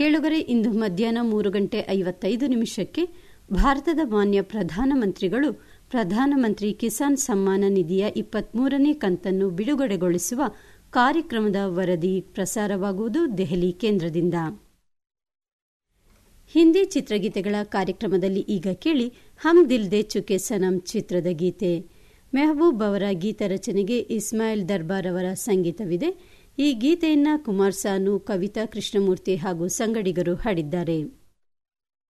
ಕೇಳುಗರೆ ಇಂದು ಮಧ್ಯಾಹ್ನ ಮೂರು ಗಂಟೆ ಐವತ್ತೈದು ನಿಮಿಷಕ್ಕೆ ಭಾರತದ ಮಾನ್ಯ ಪ್ರಧಾನಮಂತ್ರಿಗಳು ಪ್ರಧಾನಮಂತ್ರಿ ಕಿಸಾನ್ ಸಮ್ಮಾನ ನಿಧಿಯ ಇಪ್ಪತ್ಮೂರನೇ ಕಂತನ್ನು ಬಿಡುಗಡೆಗೊಳಿಸುವ ಕಾರ್ಯಕ್ರಮದ ವರದಿ ಪ್ರಸಾರವಾಗುವುದು ದೆಹಲಿ ಕೇಂದ್ರದಿಂದ ಹಿಂದಿ ಚಿತ್ರಗೀತೆಗಳ ಕಾರ್ಯಕ್ರಮದಲ್ಲಿ ಈಗ ಕೇಳಿ ಹಮ್ ದಿಲ್ ದೇ ಚುಕೆ ಸನಂ ಚಿತ್ರದ ಗೀತೆ ಮೆಹಬೂಬ್ ಅವರ ಗೀತ ರಚನೆಗೆ ಇಸ್ಮಾಯಿಲ್ ದರ್ಬಾರ್ ಅವರ ಸಂಗೀತವಿದೆ ಈ ಗೀತೆಯನ್ನ ಕುಮಾರ್ ಸಾನು ಕವಿತಾ ಕೃಷ್ಣಮೂರ್ತಿ ಹಾಗೂ ಸಂಗಡಿಗರು ಹಾಡಿದ್ದಾರೆ